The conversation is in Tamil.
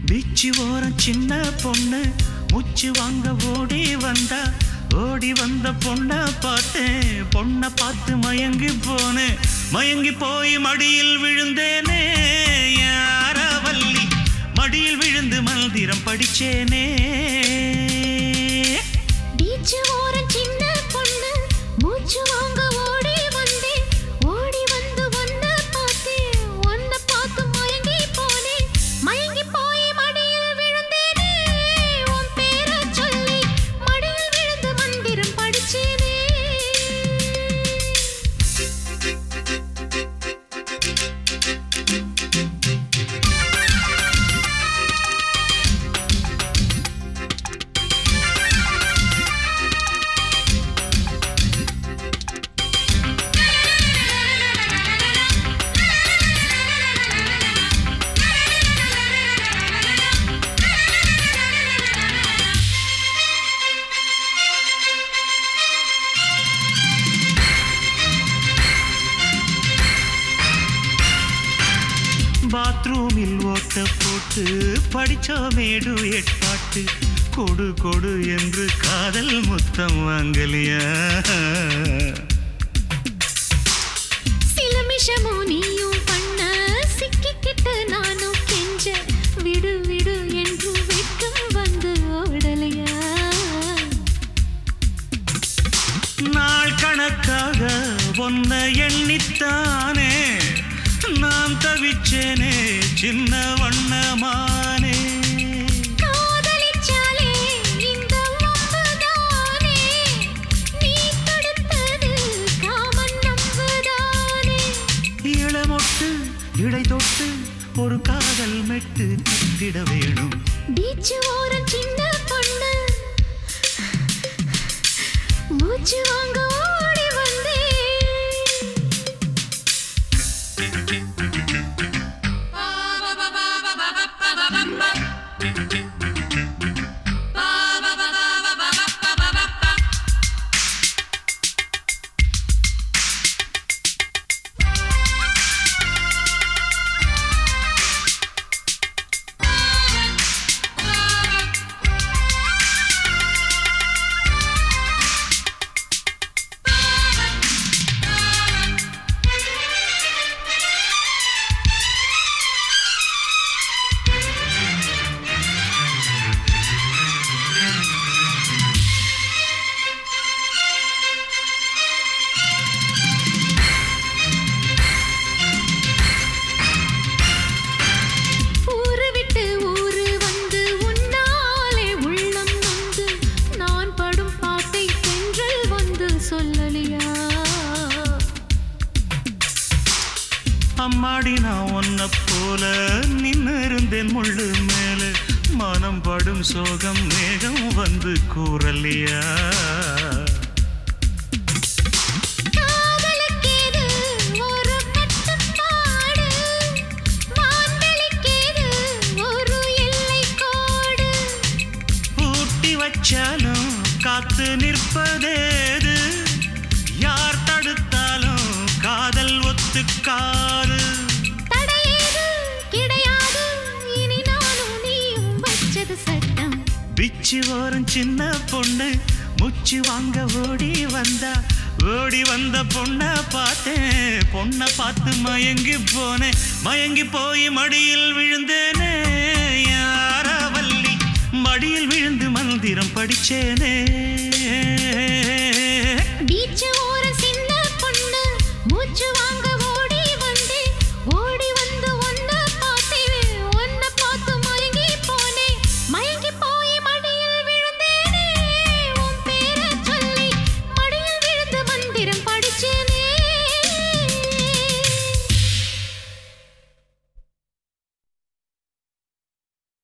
பீச்சு ஓரம் சின்ன பொண்ணு மூச்சு வாங்க ஓடி வந்தா ஓடி வந்த பொண்ண பார்த்தேன் பொண்ண பார்த்து மயங்கி போனேன் மயங்கி போய் மடியில் விழுந்தேனே யாரவல்லி மடியில் விழுந்து மந்திரம் படிச்சேனே பீச் ஓரம் சின்ன பொண்ணு மூச்சு வாங்க ஓடி வந்தேன் ஓடி வந்து ஒன்ன பார்த்தேன் ஒன்ன பார்த்து மயங்கி போனேன் மயங்கி போய் மடியில் விழுந்தேனே உன் பேரை சொல்லி மடியில் விழுந்து மந்திரம் படிச்சேனே பாத்ரூமில் ஓட்ட போட்டு படிச்சோமேடு எட்பாட்டு கொடு கொடு என்று காதல் முத்தம் வாங்கலியா சில நிமிஷமும் நீயும் பண்ண சிக்கிக்கிட்டு நானும் கெஞ்ச விடு விடு என்று வெட்கம் வந்து ஓடலையா நாள் கணக்காக ஒன்ன எண்ணித்தானே நான் தவிச்சேனே சின்ன வண்ணமானே காதலிச்சாலே இந்த வம்புதானே நீ தடுத்தது காமன் நம்புதானே இளமொட்டு இடை தொட்டு ஒரு காதல் மெட்டு கட்டிட வேணும் பீச் ஓரம் சின்ன பொண்ணு மூச்சு வாங்க ஓடி வந்தேன் ஊரு விட்டு ஊரு வந்து உன்னாலே உள்ளம் வந்து நான் படும் பாட்டை தென்றல் வந்து சொல்லலியா அம்மாடி நான் ஒன்ன போல நின்னு இருந்தேன் முள்ளு மேல மனம் படும் சோகம் மேகம் வந்து கூறலியா காதலுக்கேது ஒரு கட்டுப்பாடு மாந்தளிக்கேது ஒரு எல்லை கோடு பூட்டி வச்சாலும் காத்து நிற்பதேது யார் தடுத்தாலும் காதல் ஒத்துக்காது தடையேது கிடையாது இனி நானும் நீயும் வச்சது சட்டம் பிச்சு ஓரம் சின்ன பொண்ணு முச்சு வாங்க ஓடி வந்தா ஓடி வந்த பொண்ண பார்த்தேன் பொண்ண பார்த்து மயங்கி போனேன் மயங்கி போய் மடியில் விழுந்தேனே யாரவல்லி மடியில் விழுந்து மந்திரம் படிச்சேனே பீச் ஓர